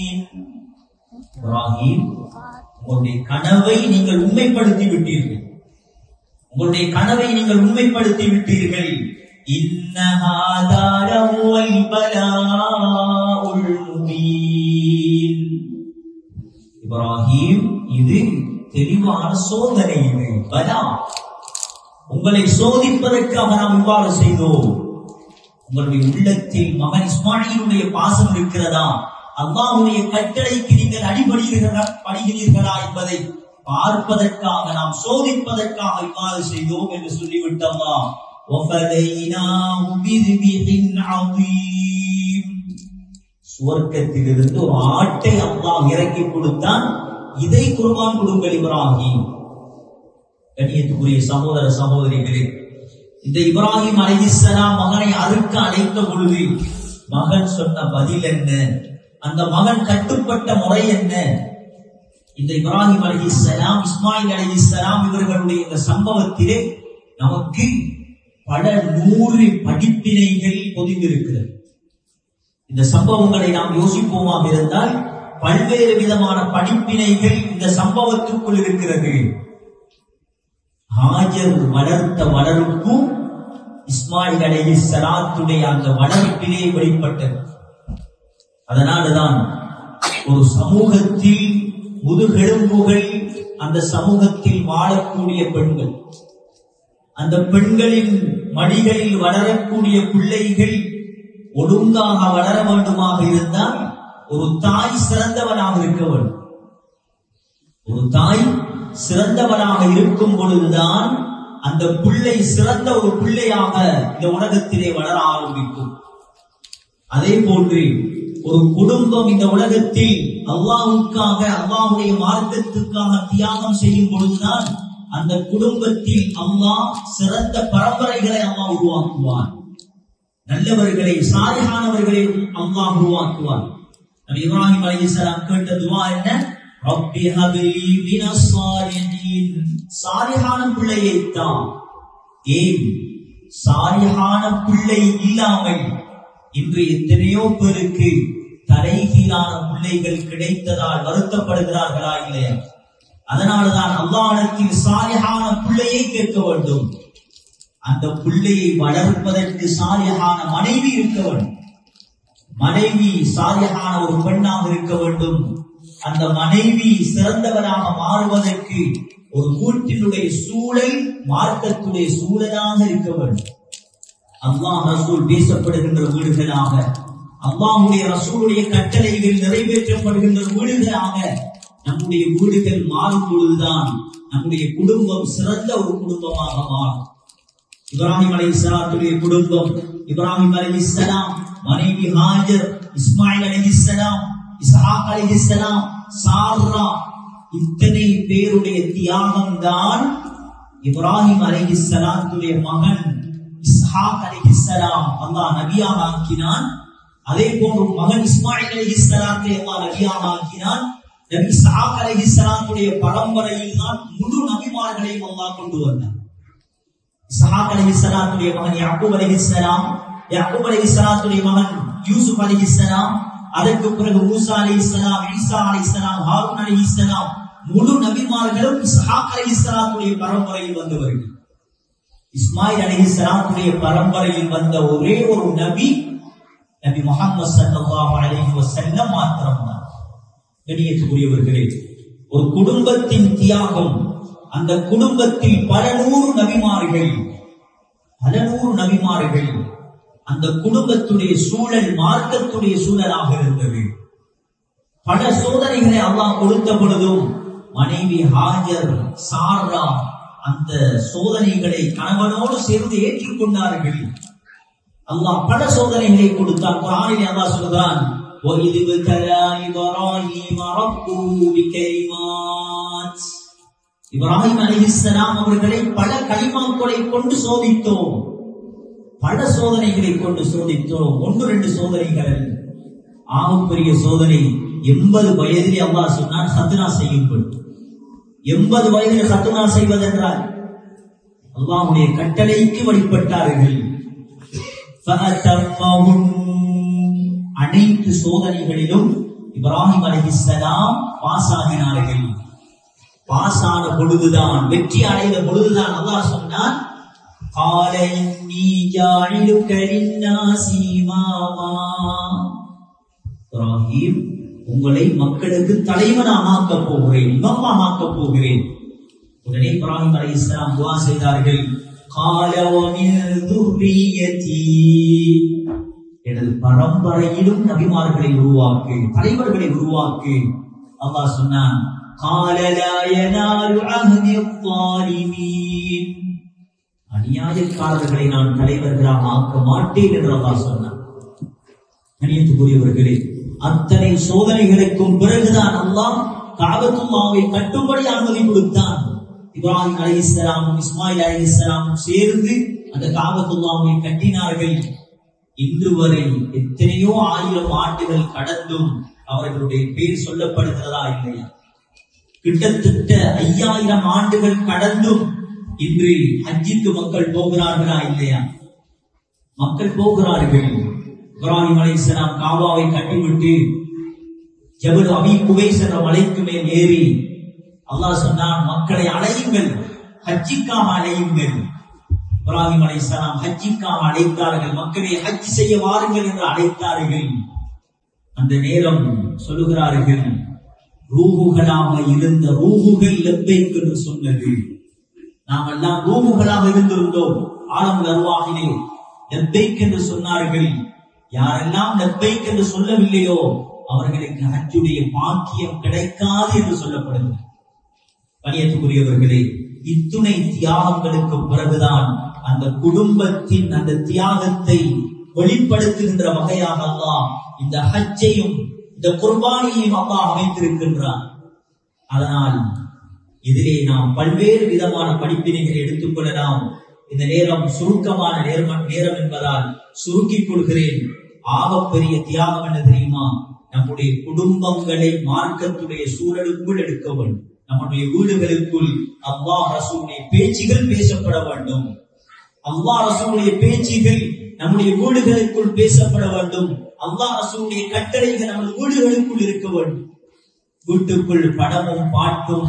இப்ராஹிம் உங்களுடைய கனவை நீங்கள் உண்மைப்படுத்தி விட்டீர்கள் உங்களுடைய கனவை நீங்கள் உண்மைப்படுத்தி விட்டீர்கள் இன்ன ஹாதா லஹுவல் பலாஉல் முபீன். இப்ராஹிம் இது தெளிவான சோதனை இது பலா உங்களை சோதிப்பதற்காக நாம் இவ்வாறு செய்தோம் உங்களுடைய உள்ளத்தில் மகன் இஸ்மாயிலுடைய பாசம் இருக்கிறதா அல்லாஹ்வுடைய கட்டளைக்கு நீங்கள் அடிபடுகிறீர்களா படுகிறீர்களா என்பதை பார்ப்பதற்காக நாம் சோதிப்பதற்காக இவ்வாறு செய்தோம் என்று சொல்லிவிட்டு அல்லாஹ் وَفَدَيْنَاهُ بِذِبِحٍ عَظِيمٍ சுவர்க்கத்திலிருந்து ஒரு ஆட்டை அல்லாஹ் இறக்கி கொடுத்தான் இதை குர்பான் கொடுங்கள் இப்ராஹிம் கண்ணியத்துக்குரிய சகோதர சகோதரிகளே இந்த இப்ராஹிம் அலைஹிஸ்ஸலாம் மகனை அறுக்க அழைத்த பொழுது மகன் சொன்ன பதில் என்ன அந்த மகன் கட்டுப்பட்ட முறை என்ன இந்த இப்ராஹிம் அலைஹிஸ்ஸலாம் இஸ்மாயில் அலைஹிஸ்ஸலாம் இவர்களுடைய இந்த சம்பவத்திலே நமக்கு பல நூறு படிப்பினைகள் பொதிந்திருக்கிறது இந்த சம்பவங்களை நாம் யோசிப்போமாக இருந்தால் பல்வேறு விதமான படிப்பினைகள் இந்த சம்பவத்துக்குள் இருக்கிறது ஹாஜர் வளர்த்த வளர்ப்பும் இஸ்மாயில் அலைஹி ஸலாத்துடைய அந்த வளர்ப்பிலே வெளிப்பட்டது அதனால்தான் ஒரு சமூகத்தில் முதுகெலும்புகள் அந்த சமூகத்தில் வாழக்கூடிய பெண்கள் அந்த பெண்களின் மடிகளில் வளரக்கூடிய பிள்ளைகள் ஒழுங்காக வளர வேண்டுமாக இருந்தால் ஒரு தாய் சிறந்தவனாக இருக்க வேண்டும் ஒரு தாய் சிறந்தவனாக இருக்கும் பொழுதுதான் அந்த பிள்ளை சிறந்த ஒரு பிள்ளையாக இந்த உலகத்திலே வளர ஆரம்பிக்கும் அதே போன்று ஒரு குடும்பம் இந்த உலகத்தில் அல்லாஹ்வுக்காக அல்லாஹ்வுடைய மார்க்கத்துக்காக தியாகம் செய்யும் பொழுதுதான் அந்த குடும்பத்தில் அல்லாஹ் சிறந்த பரம்பரைகளை அல்லாஹ் உருவாக்குவான் நல்லவர்களை சாலிகானவர்களை அல்லாஹ் உருவாக்குவான் நபி இப்ராஹிம் அலைஹிஸ்ஸலாம் கேட்ட துவா என்ன ரப்பி ஹப்லி மினஸ் சாலிஹீன் சாலிஹான பிள்ளையை தான் ஏன் சாலிஹான பிள்ளை இல்லாமல் இன்று எத்தனையோ பேருக்கு தலைகீழான பிள்ளைகள் கிடைத்ததால் வருத்தப்படுகிறார்களா இல்லையா அதனால்தான் அல்லாஹ்விடத்தில் சாலிஹான பிள்ளையை கேட்க வேண்டும் அந்த பிள்ளையை வளர்ப்பதற்கு சாலிஹான மனைவி இருக்க வேண்டும் மனைவி சாலிஹான ஒரு பெண்ணாக இருக்க வேண்டும் அந்த மனைவி சிறந்தவராக மாறுவதற்கு ஒரு வீட்டினுடைய சூழல் மார்க்கத்துடைய சூழலாக இருக்க வேண்டும் அல்லாஹ் ரசூல் பேசப்படுகின்ற வீடுகளாக அல்லாஹுடைய ரசூலுடைய கட்டளைகள் நிறைவேற்றப்படுகின்ற வீடுகளாக நம்முடைய வீடுகள் மாறும் பொழுதுதான் நம்முடைய குடும்பம் சிறந்த ஒரு குடும்பமாக மாறும் இப்ராஹிம் அலை இஸ்லாத்துடைய குடும்பம் இப்ராஹிம் அலை இஸ்லாம் மனைவி ஹாஜர் இஸ்மாயில் அலை இஸ்லாம் இஸ்ஹாக் அலை இஸ்லாம் சார்ரா இத்தனை பேருடைய தியாகம் தான் இப்ராஹிம் அலை இஸ்லாத்துடைய மகன் இஸ்ஹாக் அலை இஸ்லாம் அல்லாஹ் நபியாக ஆக்கினான் அதே போன்று மகன் இஸ்மாயில் அலை இஸ்லாத்தை அல்லாஹ் நபியாக ஆக்கினான் நபி இஸ்ஹாக் அலை இஸ்லாத்துடைய பரம்பரையில் தான் முழு நபிமார்களையும் அல்லாஹ் கொண்டு வந்தார் இஸ்ஹாக் அலைஹிஸ்ஸலாத்துடைய மகன் யாக்கூப் அலைஹிஸ்ஸலாம் யாக்கூப் அலைஹிஸ்ஸலாத்துடைய மகன் யூசுப் அலைஹிஸ்ஸலாம் அதற்கு பிறகு மூசா அலைஹிஸ்ஸலாம் ஈசா அலைஹிஸ்ஸலாம் ஹாரூன் அலைஹிஸ்ஸலாம் முழு நபிமார்களும் இஸ்ஹாக் அலைஹிஸ்ஸலாத்துடைய பரம்பரையில் வந்தவர்கள் இஸ்மாயில் அலைஹிஸ்ஸலாத்துடைய பரம்பரையில் வந்த ஒரே ஒரு நபி நபி முஹம்மது ஸல்லல்லாஹு அலைஹி வஸல்லம் மாத்திரம்தான் கண்ணியத்துக்குரியவர்களே ஒரு குடும்பத்தின் தியாகம் அந்த குடும்பத்தில் பல நூறு நபிமார்கள் பல நூறு நபிமார்கள் அந்த குடும்பத்துடைய சூழல் மார்க்கத்துடைய சூழலாக இருந்தது பல சோதனைகளை அல்லாஹ் கொடுத்த பொழுதும் மனைவி ஹாஜர் சாரா அந்த சோதனைகளை கணவனோடு சேர்ந்து ஏற்றுக்கொண்டார்கள் அல்லாஹ் பல சோதனைகளை கொடுத்தான் குரானில் அல்லாஹ் சொல்கிறான் وَإِذِ ابْتَلَى إِبْرَاهِيمَ رَبُّهُ بِكَلِمَاتٍ இப்ராஹிம் அலைஹிஸ்ஸலாம் அவர்களை பல களிமாக்களை கொண்டு சோதித்தோம் பல சோதனைகளை கொண்டு சோதித்தோம் ஒன்று ரெண்டு சோதனைகள் அல்ல. ஆகும் பெரிய சோதனை எண்பது வயதிலே அல்லாஹ் சொன்னான் சத்னா செய்யுங்கள் எண்பது வயதில் சத்னா செய்வதென்றால் அல்லாஹ்வுடைய கட்டளைக்கு வழிபட்டார்கள் فَأَتَمَّهُنْ அனைத்து சோதனைகளிலும் இப்ராஹிம் அலைஹிஸ்ஸலாம் பாஸ் ஆகினார்கள் பாஸ் ஆன பொழுதுதான் வெற்றி அடைந்த பொழுதுதான் அல்லாஹ் சொன்னான் قال إني جاعلك للناس إماما இப்ராஹிம் உங்களை மக்களுக்கு தலைவனாக ஆக்கப் போகிறேன் இமாமாக ஆக்கப் போகிறேன் உடனே இப்ராஹிம் அலை இஸ்லாம் துவா செய்தார்கள் قال ومن ذريتي எனது பரம்பரையிலும் நபிமார்களை உருவாக்கு தலைவர்களை உருவாக்கு அல்லாஹ் சொன்னான் قال لا ينال عهد الظالمين அநியாயக்காரர்களை நான் தலைவர்களாக ஆக்க மாட்டேன் என்று அல்லாஹ் சொன்னான் கணியத்துக்குரியவர்களே அத்தனை சோதனைகளுக்கும் பிறகுதான் அல்லாஹ் காபத்துல்லாவை கட்டும்படி அனுமதி கொடுத்தான் இப்ராஹிம் அலைஹிஸ்ஸலாமும் இஸ்மாயில் அலைஹிஸ்ஸலாமும் சேர்ந்து அந்த காபத்துல்லாவை கட்டினார்கள் இன்று வரை எத்தனையோ ஆயிரம் ஆண்டுகள் கடந்தும் அவர்களுடைய பேர் சொல்லப்படுகிறதா இல்லையா கிட்டத்தட்ட ஐயாயிரம் ஆண்டுகள் கடந்தும் இன்று ஹஜ்ஜிக்கு மக்கள் போகிறார்களா இல்லையா மக்கள் போகிறார்கள் இப்ராஹிம் அலைஹிஸ்ஸலாம் காபாவை கட்டிவிட்டு ஜபல் அபி குவைஸ் என்ற மலைக்கு மேல் ஏறி அல்லாஹ் சொன்னான் மக்களை அழையுங்கள் ஹஜ்ஜிக்காக அழையுங்கள் இப்ராஹிம் அலைஹிஸ்ஸலாம் ஹஜ்ஜிக்காக அழைத்தார்கள் மக்களை ஹஜ் செய்ய வாருங்கள் என்று அழைத்தார்கள் அந்த நேரம் சொல்லுகிறார்கள் ரூகுகளாக இருந்த ரூகுகள் லெப்பைக் என்று சொன்னது நாம் எல்லாம் ரூகுகளாக இருந்திருந்தோம் ஆலம் அருவாகிலே லெப்பைக் என்று சொன்னார்கள் யாரெல்லாம் லெப்பைக் என்று சொல்லவில்லையோ அவர்களுக்கு ஹஜ்ஜுடைய பாக்கியம் கிடைக்காது என்று சொல்லப்படுகிறது பணியத்துக்குரியவர்களே இத்துணை தியாகங்களுக்கு பிறகுதான் அந்த குடும்பத்தின் அந்த தியாகத்தை வெளிப்படுத்துகின்ற வகையாக அல்லாஹ் இந்த ஹஜ்ஜையும் இந்த குர்பானியையும் அல்லாஹ் அமைத்திருக்கின்றான் அதனால் இதிலே நாம் பல்வேறு விதமான படிப்பினைகளை எடுத்துக்கொள்ளலாம் இந்த நேரம் சுருக்கமான நேரம் நேரம் என்பதால் சுருக்கிக் கொள்கிறேன் ஆகப்பெரிய தியாகம் என்ன தெரியுமா நம்முடைய குடும்பங்களை மார்க்கத்துடைய சூழலுக்குள் எடுக்க வேண்டும் நம்முடைய வீடுகளுக்குள் அல்லாஹ் ரசூலுடைய பேச்சுகள் பேசப்பட வேண்டும் அல்லாஹ் ரசூலுடைய பேச்சுகள் நம்முடைய வீடுகளுக்குள் பேசப்பட வேண்டும் அல்லாஹ் ரசூலுடைய கட்டளைகள் நமது வீடுகளுக்குள் இருக்க வேண்டும் வீட்டுக்குள் படமும் பாட்டும்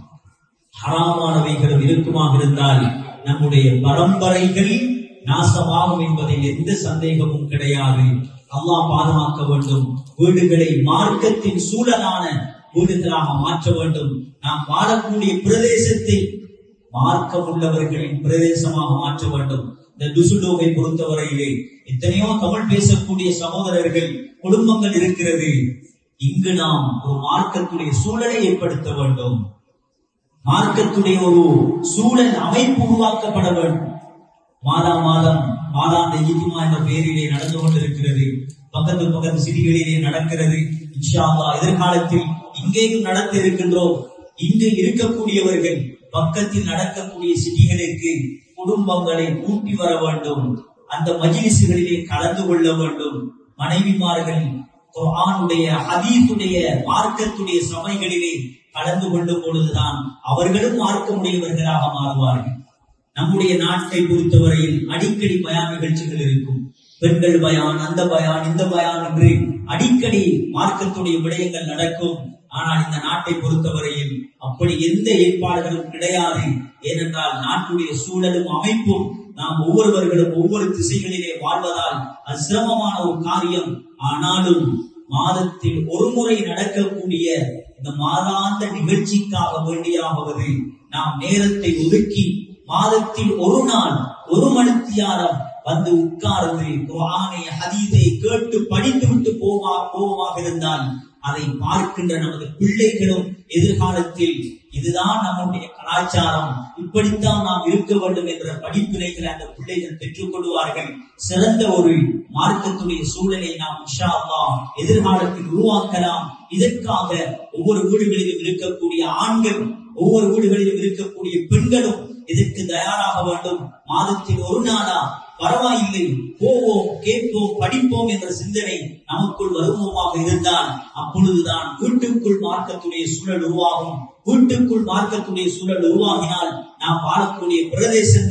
ஹராமானவைகளும் இருக்குமாக இருந்தால் நம்முடைய பரம்பரைகள் நாசமாகும் என்பதில் எந்த சந்தேகமும் கிடையாது அல்லாஹ் பாதுகாக்க வேண்டும் வீடுகளை மார்க்கத்தின் சூழலான வீடுகளாக மாற்ற வேண்டும் நாம் வாழக்கூடிய பிரதேசத்தை மார்க்கம் உள்ளவர்களின் பிரதேசமாக மாற்ற வேண்டும் இந்த டுசுலோவை பொறுத்தவரையிலே எத்தனையோ தமிழ் பேசக்கூடிய சகோதரர்கள் குடும்பங்கள் இருக்கிறது இங்கு நாம் ஒரு மார்க்கத்துடைய சூழலை ஏற்படுத்த வேண்டும் மார்க்கத்துடைய ஒரு சூழல் அமைப்பு உருவாக்கப்பட வேண்டும் மாதா மாதம் மாதாந்த ஈதிமா என்ற பெயரிலே நடந்து கொண்டிருக்கிறது பக்கத்து பக்கத்து சிட்டிகளிலே நடக்கிறது இன்ஷா அல்லாஹ் எதிர்காலத்தில் இங்கேயும் நடத்த இருக்கின்றோம் இங்கு இருக்கக்கூடியவர்கள் பக்கத்தில் நடக்கக்கூடிய சிட்டிகளுக்கு குடும்பங்களை கூட்டி வர வேண்டும் அந்த மஜிலிசுகளிலே கலந்து கொள்ள வேண்டும் மனைவிமார்கள் குர்ஆனுடைய ஹதீஸுடைய மார்க்கத்துடைய சபைகளிலே கலந்து கொள்ளும் பொழுதுதான் அவர்களும் மார்க்கமுடையவர்களாக மாறுவார்கள் நம்முடைய நாட்டை பொறுத்தவரையில் அடிக்கடி பயான் நிகழ்ச்சிகள் இருக்கும் பெண்கள் பயான் அந்த பயான் இந்த பயான் என்று அடிக்கடி மார்க்கத்துடைய விடயங்கள் நடக்கும் ஆனால் இந்த நாட்டை பொறுத்தவரையில் அப்படி எந்த ஏற்பாடுகளும் கிடையாது ஏனென்றால் நாட்டுடைய சூழலும் அமைப்பும் நாம் ஒவ்வொருவர்களும் ஒவ்வொரு திசைகளிலே வாழ்வதால் அது சிரமமான ஒரு காரியம் ஆனாலும் மாதத்தில் ஒரு முறை நடக்கக்கூடிய இந்த மாதாந்த நிகழ்ச்சிக்காக வேண்டியாவது நாம் நேரத்தை ஒதுக்கி மாதத்தில் ஒரு நாள் ஒரு மணித்தியாரம் வந்து உட்கார்ந்து குர்ஆனை ஹதீஸை கேட்டு படித்து விட்டு போவா போவமாக இருந்தால் அதை பார்க்கின்ற நமது பிள்ளைகளும் எதிர்காலத்தில் இதுதான் நம்முடைய கலாச்சாரம் இப்படித்தான் நாம் இருக்க வேண்டும் என்ற படிப்பினைகளை அந்த பிள்ளைகள் பெற்றுக் கொள்வார்கள் சிறந்த ஒரு மார்க்கத்துடைய சூழலை நாம் இன்ஷா அல்லாஹ் எதிர்காலத்தில் உருவாக்கலாம் இதற்காக ஒவ்வொரு வீடுகளிலும் இருக்கக்கூடிய ஆண்கள் ஒவ்வொரு வீடுகளிலும் இருக்கக்கூடிய பெண்களும் இதற்கு தயாராக வேண்டும் மாதத்தில் ஒரு நாளா பரவாயில்லை போவோம் கேட்போம் படிப்போம் என்ற சிந்தனை நமக்குள் வருவோமாக இருந்தால் அப்பொழுதுதான் வீட்டுக்குள் மார்க்கத்துடைய சூழல் உருவாகும் வீட்டுக்குள் மார்க்கத்துடைய சூழல் உருவாகினால் நாம் வாழக்கூடிய பிரதேசங்கள்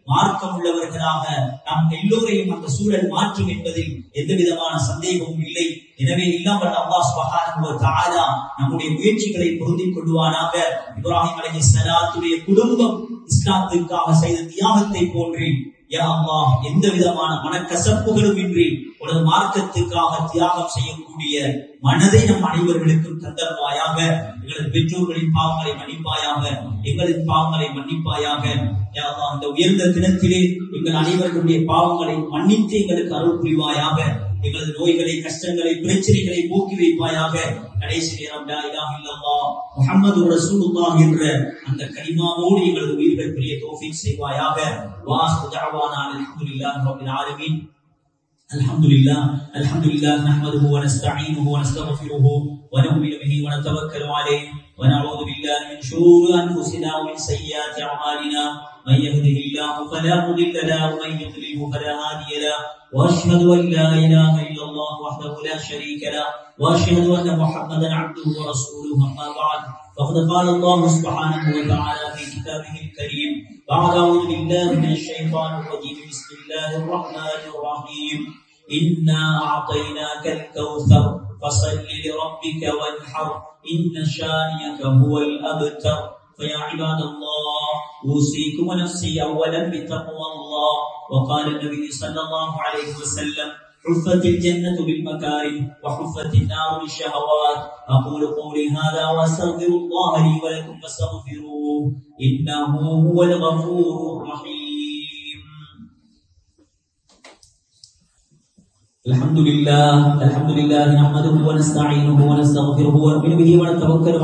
மார்க்கம் உள்ளவர்களாக நாம் எல்லோரையும் அந்த சூழல் மாற்றும் என்பதில் எந்த விதமான சந்தேகமும் இல்லை எனவே இல்லாமல் அல்லாஹ் சுப்ஹானஹு வ தஆலா நம்முடைய முயற்சிகளை பொருந்திக் கொள்வானாக இப்ராஹிம் அலைஹிஸ்ஸலாத்துடைய குடும்பம் இஸ்லாத்திற்காக செய்த தியாகத்தை போன்று யா அல்லாஹ் எந்த விதமான மனக்கசப்புகளும் இன்றி உனது மார்க்கத்துக்காக தியாகம் செய்யக்கூடிய மனதை நம் அனைவர்களுக்கும் தந்தருவாயாக எங்களது பெற்றோர்களின் பாவங்களை மன்னிப்பாயாக எங்களின் பாவங்களை மன்னிப்பாயாக யா அல்லாஹ் அந்த உயர்ந்த தினத்திலே எங்கள் அனைவர்களுடைய பாவங்களை மன்னித்து எங்களுக்கு அருள் புரிவாயாக எங்களது நோய்களை கஷ்டங்களை பிரச்சனைகளை போக்கி வைப்பாயாக கடைசி நேரம் லா இலாஹ இல்லல்லாஹ் முஹம்மது ரசூலுல்லாஹ் என்ற அந்த கலிமாவோடு எங்களது உயிர்கள் பெரிய தௌஃபீக் செய்வாயாக வாஸ்து தஅவானா அல்ஹம்துலில்லாஹி ரப்பில் ஆலமீன் الحمد لله الحمد لله نحمده ونستعينه ونستغفره ونؤمن به ونتوكل عليه ونعوذ بالله من شرور انفسنا ومن سيئات اعمالنا من يهده الله فلا مضل له ومن يضلله فلا هادي له واشهد ان لا اله الا الله وحده لا شريك له واشهد ان محمدا عبده ورسوله اما بعد فقد قال الله سبحانه وتعالى في كتابه الكريم بعد اعوذ بالله من الشيطان الرجيم بسم الله الرحمن الرحيم انا اعطيناك الكوثر فصل لربك وانحر ان شانئك هو الابتر فيا عباد الله اوصيكم ونفسي اولا بتقوى الله وقال النبي صلى الله عليه وسلم حفت الجنة بالمكارم وحفت النار بالشهوات أقول قولي هذا وأستغفر الله لي ولكم فاستغفروه إنه هو الغفور الرحيم الحمد لله الحمد لله نحمده ونستعينه ونستغفره ونؤمن به ونتوكل